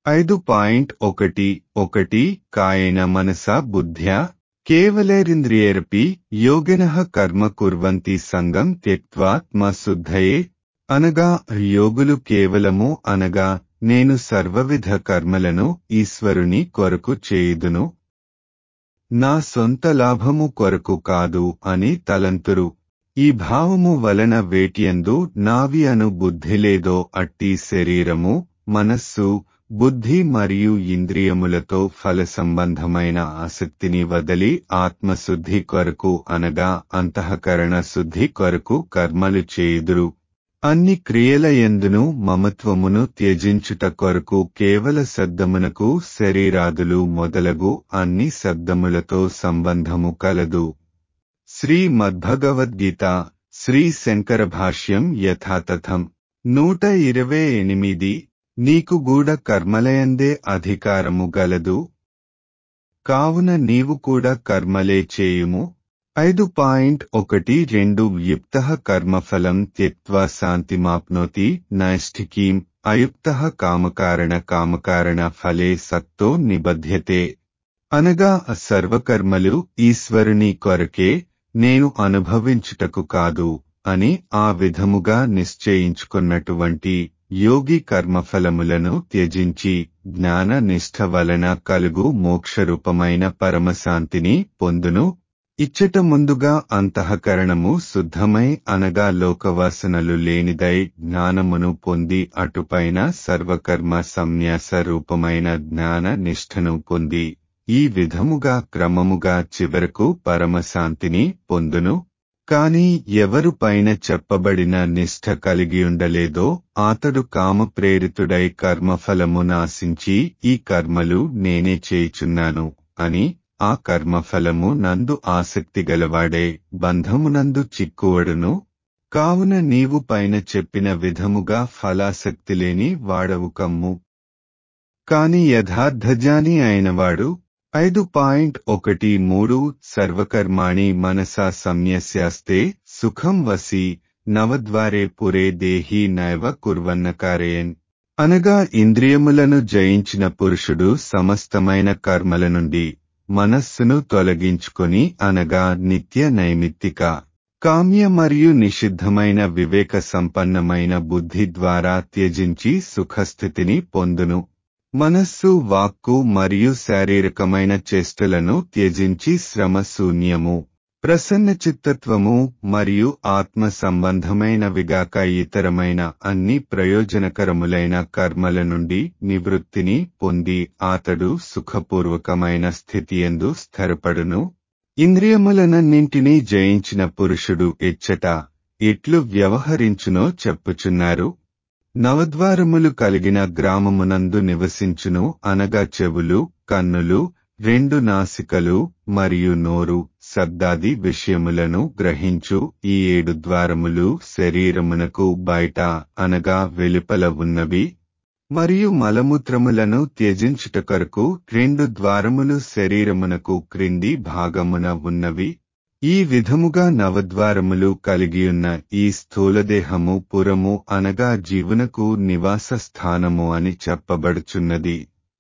ఐదు పాయింట్ ఒకటి ఒకటి కాయేన మనసా బుద్ధ్యా కేవలేరింద్రియేరపి యోగినః కర్మ కుర్వంతి సంగం త్యక్త్వాత్మశుద్ధయే అనగా యోగులు కేవలము అనగా నేను సర్వవిధ కర్మలను ఈశ్వరుని కొరకు చేయుదును నా సొంత లాభము కొరకు కాదు అని తలంతురు ఈ భావము వలన వేటియందు నావి అను బుద్ధి లేదో అట్టి శరీరము మనస్సు బుద్ధి మరియు ఇంద్రియములతో ఫల సంబంధమైన ఆసక్తిని వదలి ఆత్మశుద్ధి కొరకు అనగా అంతఃకరణ శుద్ధి కొరకు కర్మలు చేయుదురు అన్ని క్రియల ఎందును మమత్వమును త్యజించుట కొరకు కేవల శబ్దమునకు శరీరాదులు మొదలగు అన్ని శబ్దములతో సంబంధము కలదు శ్రీ మద్భగవద్గీత శ్రీ శంకర భాష్యం యథాతథం నూట ఇరవై ఎనిమిది నీకు గూడ కర్మలయందే అధికారము గలదు కావున నీవు కూడా కర్మలే చేయుము ఐదు పాయింట్ ఒకటి రెండు యుక్త కర్మఫలం త్యక్వా శాంతిమాప్నోతి నైష్ఠికీం అయుక్త కామకారణ కామకారణ ఫలే సక్తో నిబధ్యతే అనగా సర్వకర్మలు ఈశ్వరుని కొరకే నేను అనుభవించుటకు కాదు అని ఆ విధముగా నిశ్చయించుకున్నటువంటి యోగి కర్మఫలములను త్యజించి జ్ఞాన నిష్ఠ వలన కలుగు మోక్షరూపమైన పరమశాంతిని పొందును ఇచ్చట ముందుగా అంతఃకరణము శుద్ధమై అనగా లోకవాసనలు లేనిదై జ్ఞానమును పొంది అటుపైన సర్వకర్మ సంన్యాస రూపమైన జ్ఞాన నిష్ఠను పొంది ఈ విధముగా క్రమముగా చివరకు పరమశాంతిని పొందును కాని ఎవరు పైన చెప్పబడిన నిష్ఠ కలిగియుండలేదో అతడు కామప్రేరితుడై కర్మఫలము నాశించి ఈ కర్మలు నేనే చేయుచున్నాను అని ఆ కర్మఫలము నందు ఆసక్తి గలవాడే బంధమునందు చిక్కువడును కావున నీవు పైన చెప్పిన విధముగా ఫలాసక్తి లేని వాడవు కమ్ము కాని యథార్థజాని అయినవాడు ఐదు పాయింట్ ఒకటి మూడు సర్వకర్మాణి మనసా సంయస్యాస్తే సుఖం వసి నవద్వారే పురే దేహి నైవ కుర్వన్నకారేయన్ అనగా ఇంద్రియములను జయించిన పురుషుడు సమస్తమైన కర్మల నుండి మనస్సును తొలగించుకొని అనగా నిత్య నైమిత్తిక కామ్య మరియు నిషిద్ధమైన వివేక సంపన్నమైన బుద్ధి ద్వారా త్యజించి సుఖస్థితిని పొందును మనస్సు వాక్కు మరియు శారీరకమైన చేష్టలను త్యజించి శ్రమ శూన్యము ప్రసన్న చిత్తత్వము మరియు ఆత్మ సంబంధమైనవిగాక ఇతరమైన అన్ని ప్రయోజనకరములైన కర్మల నుండి నివృత్తిని పొంది అతడు సుఖపూర్వకమైన స్థితియందు స్థిరపడును ఇంద్రియములనన్నింటినీ జయించిన పురుషుడు ఎచ్చట ఎట్లు వ్యవహరించునో చెప్పుచున్నారు నవద్వారములు కలిగిన గ్రామమునందు నివసించును అనగా చెవులు కన్నులు రెండు నాసికలు మరియు నోరు శబ్దాది విషయములను గ్రహించు ఈ ఏడు ద్వారములు శరీరమునకు బయట అనగా వెలుపల ఉన్నవి మరియు మలమూత్రములను త్యజించుట కొరకు రెండు ద్వారములు శరీరమునకు క్రింది భాగమున ఉన్నవి ఈ విధముగా నవద్వారములు కలిగియున్న ఈ స్థూలదేహము పురము అనగా జీవునకు నివాస స్థానము అని చెప్పబడుచున్నది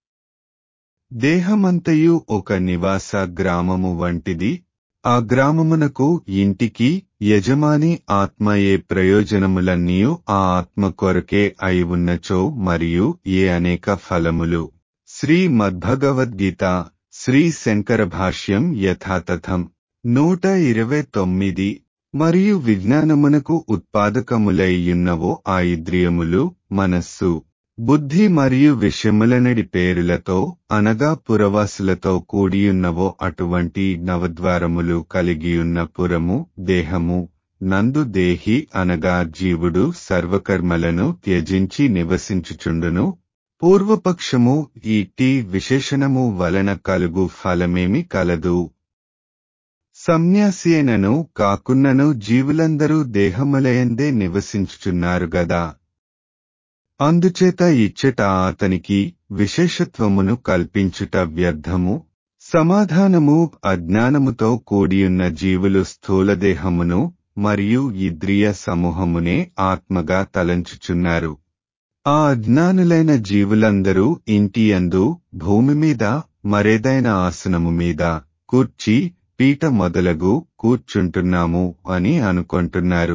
దేహమంతయు ఒక నివాస గ్రామము వంటిది ఆ గ్రామమునకు ఇంటికి యజమాని ఆత్మ ఏ ప్రయోజనములన్నీయు ఆ ఆత్మ కొరకే అయి ఉన్నచో మరియు ఏ అనేక ఫలములు శ్రీ మద్భగవద్గీత శ్రీ శంకర భాష్యం యథాతథం నూట ఇరవై తొమ్మిది మరియు విజ్ఞానమునకు ఉత్పాదకములైయున్నవో ఆ ఇంద్రియములు మనస్సు బుద్ధి మరియు విషయములనడి పేరులతో అనగా పురవాసులతో కూడియున్నవో అటువంటి నవద్వారములు కలిగియున్న పురము దేహము నందు దేహి అనగా జీవుడు సర్వకర్మలను త్యజించి నివసించుచుండును పూర్వపక్షము ఈ టీ విశేషణము వలన కలుగు ఫలమేమి కలదు సన్యాసియనను కాకున్నను జీవులందరూ దేహములయందే నివసించుచున్నారు గదా అందుచేత ఇచ్చట అతనికి విశేషత్వమును కల్పించుట వ్యర్థము సమాధానము అజ్ఞానముతో కూడియున్న జీవులు స్థూలదేహమును మరియు ఇంద్రియ సమూహమునే ఆత్మగా తలంచుచున్నారు ఆ అజ్ఞానులైన జీవులందరూ ఇంటి యందు భూమి మీద మరేదైన ఆసనము మీద కూర్చి పీట మొదలగు కూర్చుంటున్నాము అని అనుకుంటున్నారు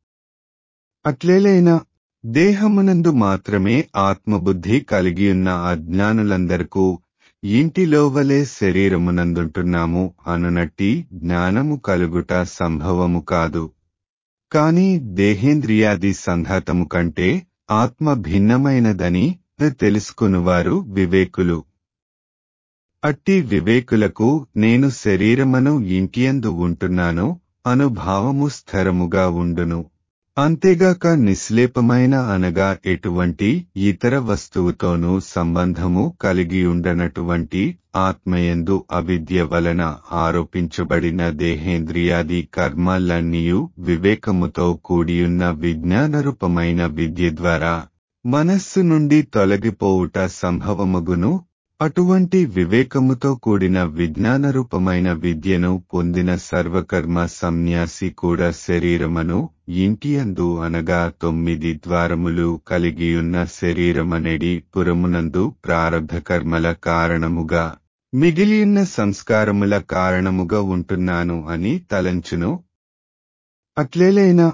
అట్లేలైనా దేహమునందు మాత్రమే ఆత్మబుద్ధి కలిగియున్న అజ్ఞానులందరకు ఇంటిలోవలే శరీరమునందుంటున్నాము అనునట్టి జ్ఞానము కలుగుట సంభవము కాదు కాని దేహేంద్రియాది సంఘాతము కంటే ఆత్మ భిన్నమైనదని తెలుసుకునివారు వివేకులు అట్టి వివేకులకు నేను శరీరమను ఇంటియందు ఉంటున్నాను అనుభావము స్థిరముగా ఉండును అంతేగాక నిశ్లేపమైన అనగా ఎటువంటి ఇతర వస్తువుతోనూ సంబంధము కలిగి ఉండనటువంటి ఆత్మయందు అవిద్య వలన ఆరోపించబడిన దేహేంద్రియాది కర్మాలన్నీయు వివేకముతో కూడియున్న విజ్ఞానరూపమైన విద్య ద్వారా మనస్సు నుండి తొలగిపోవుట సంభవమగును అటువంటి వివేకముతో కూడిన విజ్ఞానరూపమైన విద్యను పొందిన సర్వకర్మ సన్యాసి కూడా శరీరమను ఇంటియందు అనగా తొమ్మిది ద్వారములు కలిగియున్న శరీరమనేడి పురమునందు ప్రారబ్ధ కర్మల కారణముగా మిగిలియున్న సంస్కారముల కారణముగా ఉంటున్నాను అని తలంచును అట్లేలైనా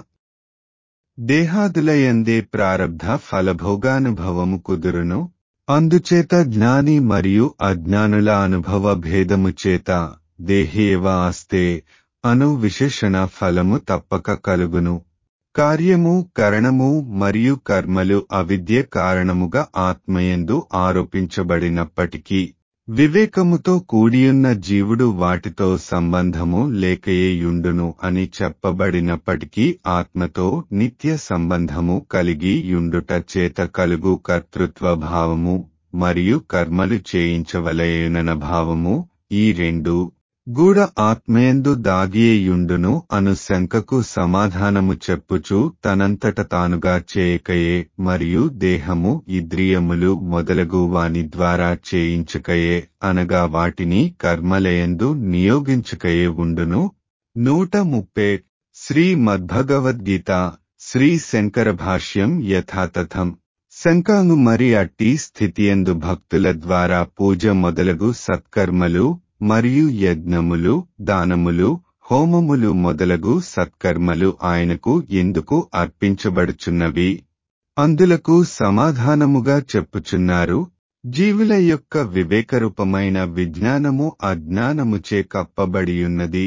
దేహాదులయందే ప్రారబ్ధ ఫలభోగానుభవము కుదురును అందుచేత జ్ఞాని మరియు అజ్ఞానుల అనుభవ భేదము చేత దేహేవ ఆస్తే అను విశేషణ ఫలము తప్పక కలుగును కార్యము కరణము మరియు కర్మలు అవిద్య కారణముగా ఆత్మయందు ఆరోపించబడినప్పటికీ వివేకముతో కూడియున్న జీవుడు వాటితో సంబంధము లేకయేయుండును అని చెప్పబడినప్పటికీ ఆత్మతో నిత్య సంబంధము కలిగి యుండుట చేత కలుగు కర్తృత్వ భావము మరియు కర్మలు చేయించవలయనన భావము ఈ రెండు గూఢ ఆత్మయందు దాగియేయుండును అను శంకకు సమాధానము చెప్పుచు తనంతట తానుగా చేయకయే మరియు దేహము ఇంద్రియములు మొదలగు వాని ద్వారా చేయించకయే అనగా వాటిని కర్మలయందు నియోగించకయే ఉండును నూట ముప్పై శ్రీ మద్భగవద్గీత శ్రీ శంకర భాష్యం యథాతథం శంకాను మరి అట్టి స్థితియందు భక్తుల ద్వారా పూజ మొదలగు సత్కర్మలు మరియు యజ్ఞములు దానములు హోమములు మొదలగు సత్కర్మలు ఆయనకు ఎందుకు అర్పించబడుచున్నవి అందులకు సమాధానముగా చెప్పుచున్నారు జీవుల యొక్క వివేకరూపమైన విజ్ఞానము అజ్ఞానముచే కప్పబడియున్నది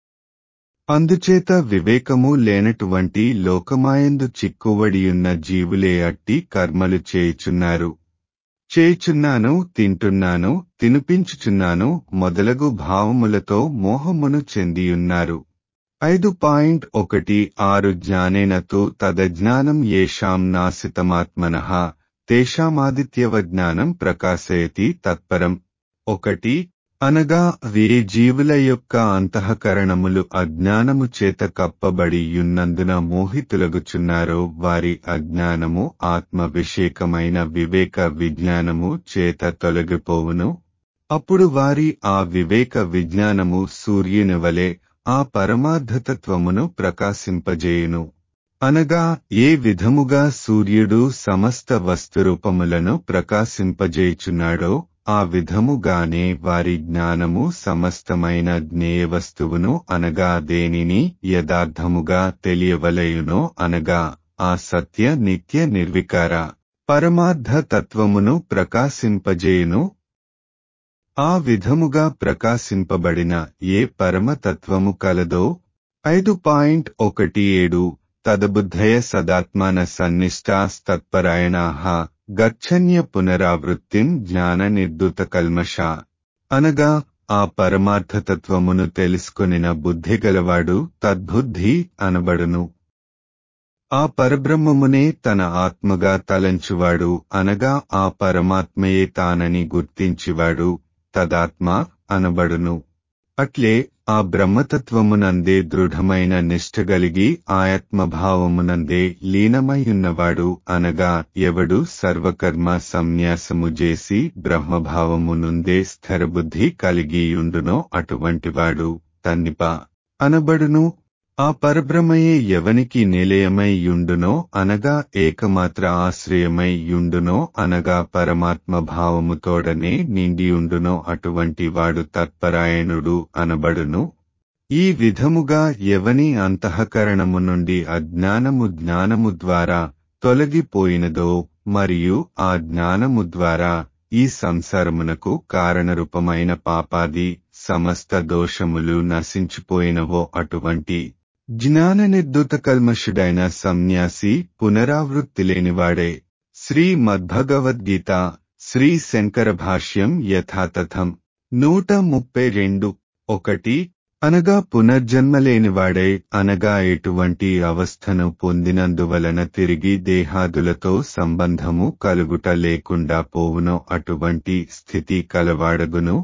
అందుచేత వివేకము లేనటువంటి లోకమాయందు చిక్కువడియున్న జీవులే అట్టి కర్మలు చేయుచున్నారు చేయుచున్నాను తింటున్నాను తినిపించుచున్నాను మొదలగు భావములతో మోహమును చెందియున్నారు ఐదు పాయింట్ ఒకటి ఆరు జ్ఞానేనతు తదజ్ఞానం ఏషాం నాసితమాత్మన తేషామాదిత్యవ జ్ఞానం ప్రకాశయతి తత్పరం ఒకటి అనగా వే జీవుల యొక్క అంతఃకరణములు అజ్ఞానము చేత కప్పబడి యున్నందున మోహితులగుచున్నారో వారి అజ్ఞానము ఆత్మ విషేకమైన వివేక విజ్ఞానము చేత తొలగిపోవును అప్పుడు వారి ఆ వివేక విజ్ఞానము సూర్యుని వలె ఆ పరమార్థతత్వమును ప్రకాశింపజేయును అనగా ఏ విధముగా సూర్యుడు సమస్త వస్తురూపములను ప్రకాశింపజేయుచున్నాడో ఆ విధముగానే వారి జ్ఞానము సమస్తమైన జ్ఞేయ వస్తువును అనగా దేనిని యథార్థముగా తెలియవలయునో అనగా ఆ సత్య నిత్య నిర్వికార పరమార్థ తత్వమును ప్రకాశింపజేయును ఆ విధముగా ప్రకాశింపబడిన ఏ పరమతత్వము కలదో ఐదు పాయింట్ ఒకటి ఏడు తదబుద్ధయ సదాత్మాన సన్నిష్టాస్తత్పరాయణా గచ్చన్య పునరావృత్తిం జ్ఞాన నిర్దుత కల్మష అనగా ఆ పరమార్థతత్వమును తెలుసుకొనిన బుద్ధి గలవాడు తద్బుద్ధి అనబడును ఆ పరబ్రహ్మమునే తన ఆత్మగా తలంచువాడు అనగా ఆ పరమాత్మయే తానని గుర్తించివాడు తదాత్మ అనబడును అట్లే ఆ బ్రహ్మతత్వమునందే దృఢమైన నిష్ఠగలిగి ఆత్మభావమునందే లీనమైయున్నవాడు అనగా ఎవడు సర్వకర్మ సంన్యాసము చేసి బ్రహ్మభావమునుందే స్థిరబుద్ధి కలిగియుండునో అటువంటివాడు తన్నిప అనబడును ఆ పరబ్రహ్మయే ఎవనికి నిలయమై యుండునో అనగా ఏకమాత్ర ఆశ్రయమై యుండునో అనగా పరమాత్మ భావముతోడనే నిండియుండునో అటువంటి వాడు తత్పరాయణుడు అనబడును ఈ విధముగా ఎవని అంతఃకరణము నుండి అజ్ఞానము జ్ఞానము ద్వారా తొలగిపోయినదో మరియు ఆ జ్ఞానము ద్వారా ఈ సంసారమునకు కారణరూపమైన పాపాది సమస్త దోషములు నశించిపోయినవో అటువంటి జ్ఞాన నిర్దుత కల్మషుడైన సన్యాసి పునరావృత్తి లేనివాడే శ్రీ మద్భగవద్గీత శ్రీ శంకర భాష్యం యథాతథం నూట ముప్పై రెండు ఒకటి అనగా పునర్జన్మ లేనివాడై అనగా ఎటువంటి అవస్థను పొందినందువలన తిరిగి దేహాదులతో సంబంధము కలుగుట లేకుండా పోవునో అటువంటి స్థితి కలవాడగును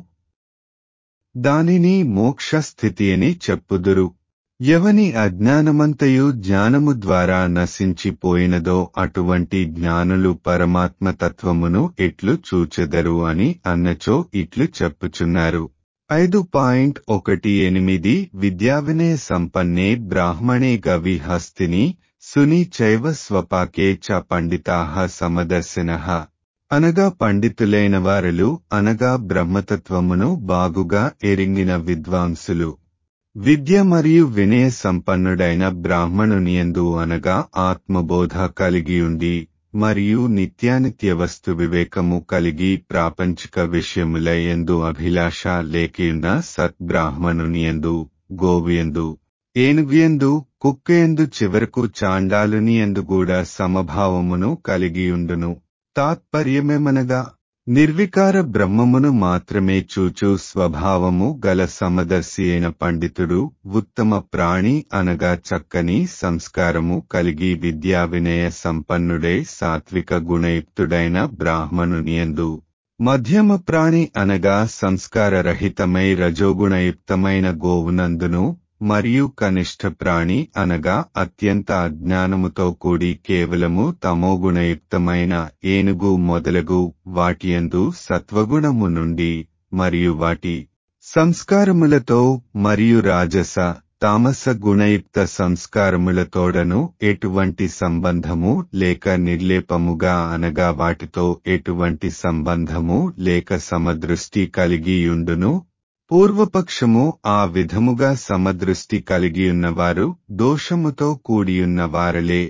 దానిని మోక్ష స్థితి అని చెప్పుదురు ఎవని అజ్ఞానమంతయు జ్ఞానము ద్వారా నశించిపోయినదో అటువంటి జ్ఞానులు పరమాత్మ తత్వమును ఎట్లు చూచెదరు అని అన్నచో ఇట్లు చెప్పుచున్నారు ఐదు పాయింట్ ఒకటి ఎనిమిది విద్యావినయ సంపన్నే బ్రాహ్మణే గవిహస్తిని సుని చైవ స్వపాకే చ పండితాహ సమదర్శినః అనగా పండితులైన వారలు అనగా బ్రహ్మతత్వమును బాగుగా ఎరింగిన విద్వాంసులు విద్య మరియు వినయ సంపన్నుడైన బ్రాహ్మణునియందు అనగా ఆత్మబోధ కలిగియుండి మరియు నిత్యానిత్య వస్తు వివేకము కలిగి ప్రాపంచిక విషయములయందు అభిలాష లేకియున్న సద్బ్రాహ్మణునియందు గోవియందు ఏనుగుయందు కుక్కయందు చివరకు చాండాలునియందు కూడా సమభావమును కలిగియుండును తాత్పర్యమేమనగా నిర్వికార బ్రహ్మమును మాత్రమే చూచు స్వభావము గల సమదర్శి అయిన పండితుడు ఉత్తమ ప్రాణి అనగా చక్కని సంస్కారము కలిగి విద్యా వినయ సంపన్నుడై సాత్విక గుణయుక్తుడైన బ్రాహ్మణునియందు మధ్యమ ప్రాణి అనగా సంస్కారరహితమై రజోగుణయుక్తమైన గోవునందును మరియు కనిష్ట ప్రాణి అనగా అత్యంత అజ్ఞానముతో కూడి కేవలము తమోగుణయుక్తమైన ఏనుగు మొదలగు వాటియందు సత్వగుణము నుండి మరియు వాటి సంస్కారములతో మరియు రాజస తామస గుణయుక్త సంస్కారములతోడను ఎటువంటి సంబంధము లేక నిర్లేపముగా అనగా వాటితో ఎటువంటి సంబంధము లేక సమదృష్టి కలిగియుండును పూర్వపక్షము ఆ విధముగా సమదృష్టి కలిగియున్నవారు దోషముతో కూడియున్న వారలే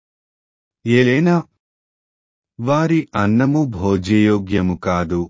ఏలైనా వారి అన్నము భోజ్యయోగ్యము కాదు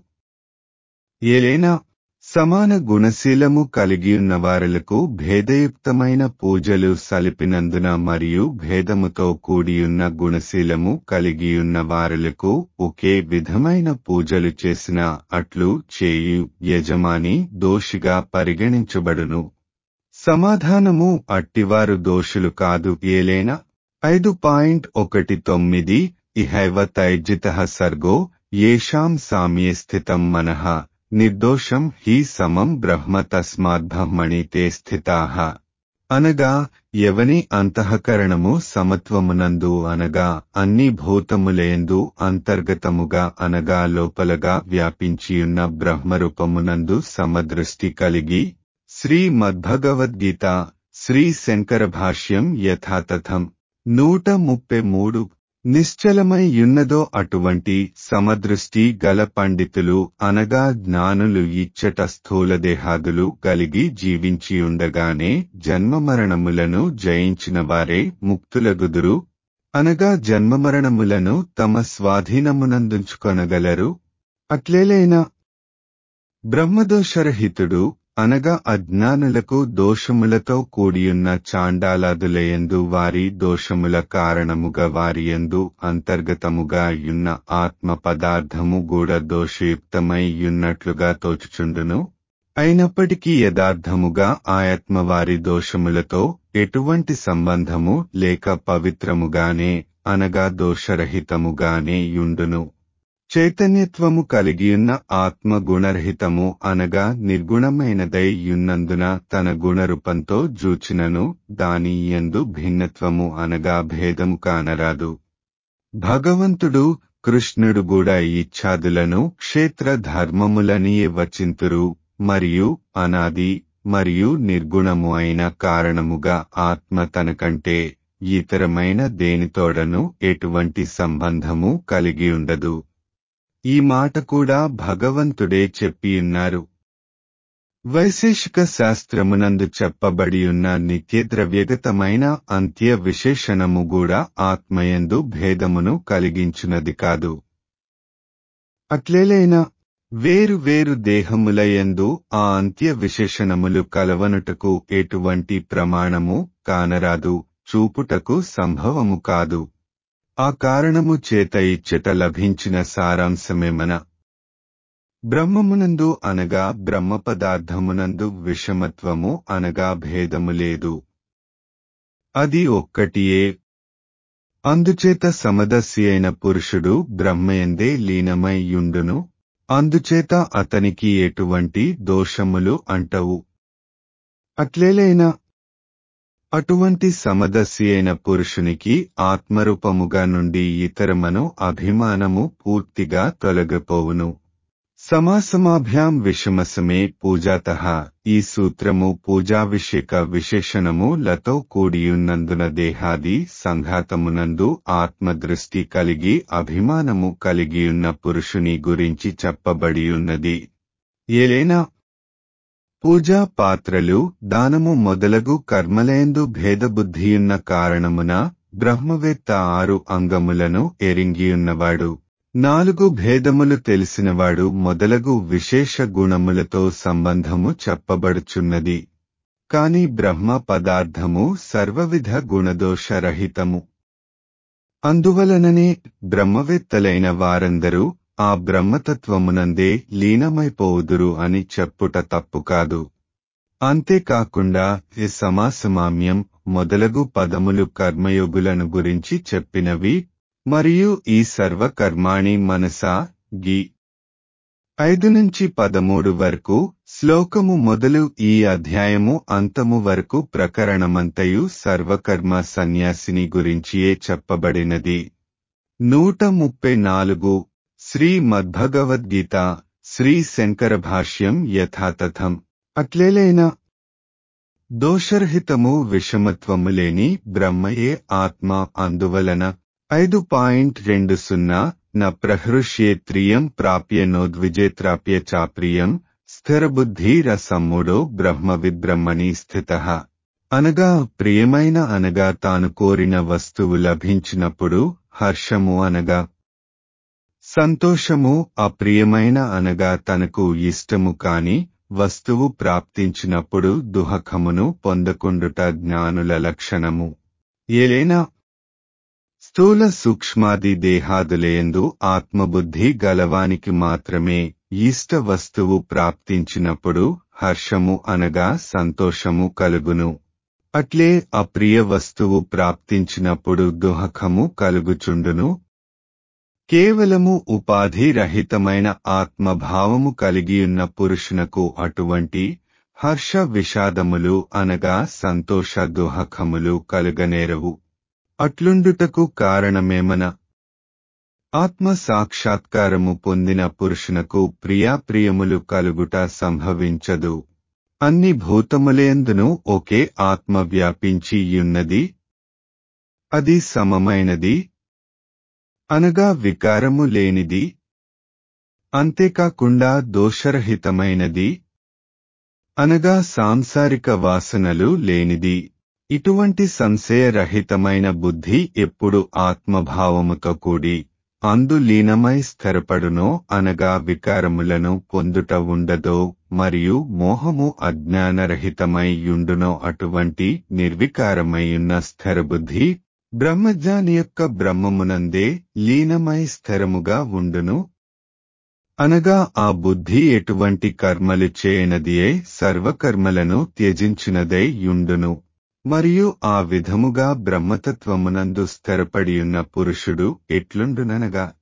ఏలైనా సమాన గుణశీలము కలిగియున్న వారలకు భేదయుక్తమైన పూజలు సలిపినందున మరియు భేదముతో కూడియున్న గుణశీలము కలిగియున్న వారలకు ఒకే విధమైన పూజలు చేసిన అట్లు చేయు యజమాని దోషిగా పరిగణించబడును సమాధానము అట్టివారు దోషులు కాదు ఏలైనా ఐదు పాయింట్ ఒకటి తొమ్మిది ఇహైవ తైజిత సర్గో ఏషాం సామ్యే స్థితం మనః నిర్దోషం హి సమం బ్రహ్మ తస్మాద్బ్రహ్మణి తే స్థితాః అనగా ఎవని అంతఃకరణము సమత్వమునందు అనగా అన్ని భూతములయందు అంతర్గతముగా అనగా లోపలగా వ్యాపించియున్న బ్రహ్మరూపమునందు సమదృష్టి కలిగి శ్రీ మద్భగవద్గీత శ్రీ శంకర భాష్యం యథాతథం నూట ముప్పై మూడు నిశ్చలమై యున్నదో అటువంటి సమదృష్టి గల పండితులు అనగా జ్ఞానులు ఇచ్చట స్థూలదేహాదులు కలిగి జీవించియుండగానే జన్మమరణములను జయించిన వారే ముక్తులగుదురు అనగా జన్మమరణములను తమ స్వాధీనమునందుంచుకొనగలరు అట్లేలైనా బ్రహ్మదోషరహితుడు అనగా అజ్ఞానులకు దోషములతో కూడియున్న చాండాలాదులయందు వారి దోషముల కారణముగా వారియందు అంతర్గతముగా యున్న ఆత్మ పదార్థము కూడా దోషయుక్తమై యున్నట్లుగా తోచుచుండును అయినప్పటికీ యథార్థముగా ఆయాత్మ వారి దోషములతో ఎటువంటి సంబంధము లేక పవిత్రముగానే అనగా దోషరహితముగానే యుండును చైతన్యత్వము కలిగియున్న ఆత్మ గుణరహితము అనగా నిర్గుణమైనదై యున్నందున తన గుణరూపంతో జూచినను దాని యందు భిన్నత్వము అనగా భేదము కానరాదు భగవంతుడు కృష్ణుడు కూడా ఇచ్ఛాదులను క్షేత్ర ధర్మములని వచింతురు మరియు అనాది మరియు నిర్గుణము అయిన కారణముగా ఆత్మ తనకంటే ఇతరమైన దేనితోడను ఎటువంటి సంబంధము కలిగి ఉండదు ఈ మాట కూడా భగవంతుడే చెప్పియున్నారు వైశేషిక శాస్త్రమునందు చెప్పబడియున్న నిత్యద్రవ్యగతమైన అంత్య విశేషణము కూడా ఆత్మయందు భేదమును కలిగించునది కాదు అట్లేలైనా వేరు వేరు దేహములయందు ఆ అంత్య విశేషణములు కలవనుటకు ఎటువంటి ప్రమాణము కానరాదు చూపుటకు సంభవము కాదు ఆ కారణము చేత ఇచ్చట లభించిన సారాంశమేమన బ్రహ్మమునందు అనగా బ్రహ్మ పదార్థమునందు విషమత్వము అనగా భేదము లేదు అది ఒక్కటియే అందుచేత సమదస్సి అయిన పురుషుడు బ్రహ్మయందే లీనమై యుండును అందుచేత అతనికి ఎటువంటి దోషములు అంటవు అట్లేలైనా అటువంటి సమదస్సి అయిన పురుషునికి ఆత్మరూపముగా నుండి ఇతరమను అభిమానము పూర్తిగా తొలగిపోవును సమాసమాభ్యాం విషమసమే పూజాత ఈ సూత్రము పూజాభిషేక విశేషణము లతో కూడియున్నందున దేహాది సంఘాతమునందు ఆత్మదృష్టి కలిగి అభిమానము కలిగియున్న పురుషుని గురించి చెప్పబడియున్నది ఏలైనా పూజా పాత్రలు దానము మొదలగు కర్మలేందు భేదబుద్ధియున్న కారణమున బ్రహ్మవేత్త ఆరు అంగములను ఎరింగియున్నవాడు నాలుగు భేదములు తెలిసినవాడు మొదలగు విశేష గుణములతో సంబంధము చెప్పబడుచున్నది కాని బ్రహ్మ పదార్థము సర్వవిధ గుణదోషరహితము అందువలననే బ్రహ్మవేత్తలైన వారందరూ ఆ బ్రహ్మతత్వమునందే లీనమైపోవుదురు అని చెప్పుట తప్పు కాదు అంతేకాకుండా ఈ సమాసమామ్యం మొదలగు పదములు కర్మయోగులను గురించి చెప్పినవి మరియు ఈ సర్వకర్మాణి మనసా గి ఐదు నుంచి పదమూడు వరకు శ్లోకము మొదలు ఈ అధ్యాయము అంతము వరకు ప్రకరణమంతయు సర్వకర్మ సన్యాసిని గురించియే చెప్పబడినది నూట ముప్పై నాలుగు శ్రీ మద్భగవద్గీత శ్రీ శంకర భాష్యం యథాతథం అట్లేలైనా దోషరహితము విషమత్వము లేని బ్రహ్మయే ఆత్మ అందువలన ఐదు పాయింట్ రెండు సున్నా న ప్రహృష్యేత్రియం ప్రాప్య నోద్విజేత్రాప్య చాప్రియం స్థిరబుద్ధి రసమ్ముడో బ్రహ్మ విబ్రహ్మణి స్థిత అనగా ప్రియమైన అనగా తాను కోరిన వస్తువు లభించినప్పుడు హర్షము అనగా సంతోషము అప్రియమైన అనగా తనకు ఇష్టము కాని వస్తువు ప్రాప్తించినప్పుడు దుహకమును పొందకుండుట జ్ఞానుల లక్షణము ఏలైనా స్థూల సూక్ష్మాది దేహాదులేందు ఆత్మబుద్ధి గలవానికి మాత్రమే ఇష్ట వస్తువు ప్రాప్తించినప్పుడు హర్షము అనగా సంతోషము కలుగును అట్లే అప్రియ వస్తువు ప్రాప్తించినప్పుడు దుహకము కలుగుచుండును కేవలము ఉపాధి రహితమైన ఆత్మభావము కలిగియున్న పురుషునకు అటువంటి హర్ష విషాదములు అనగా సంతోష దుహకములు కలుగనేరవు అట్లుండుటకు కారణమేమన ఆత్మ సాక్షాత్కారము పొందిన పురుషునకు ప్రియాప్రియములు కలుగుట సంభవించదు అన్ని భూతములేందును ఒకే ఆత్మ వ్యాపించి యున్నది అది సమమైనది అనగా వికారము లేనిది అంతేకాకుండా దోషరహితమైనది అనగా సాంసారిక వాసనలు లేనిది ఇటువంటి సంశయరహితమైన బుద్ధి ఎప్పుడు ఆత్మభావముతో కూడి అందు లీనమై స్థిరపడునో అనగా వికారములను పొందుట ఉండదో మరియు మోహము అజ్ఞానరహితమై యుండునో అటువంటి నిర్వికారమైయున్న స్థిరబుద్ధి బ్రహ్మజ్ఞాని యొక్క బ్రహ్మమునందే లీనమై స్థిరముగా ఉండును అనగా ఆ బుద్ధి ఎటువంటి కర్మలు చేయనదియే సర్వకర్మలను త్యజించినదై యుండును మరియు ఆ విధముగా బ్రహ్మతత్వమునందు స్థిరపడియున్న పురుషుడు ఎట్లుండుననగా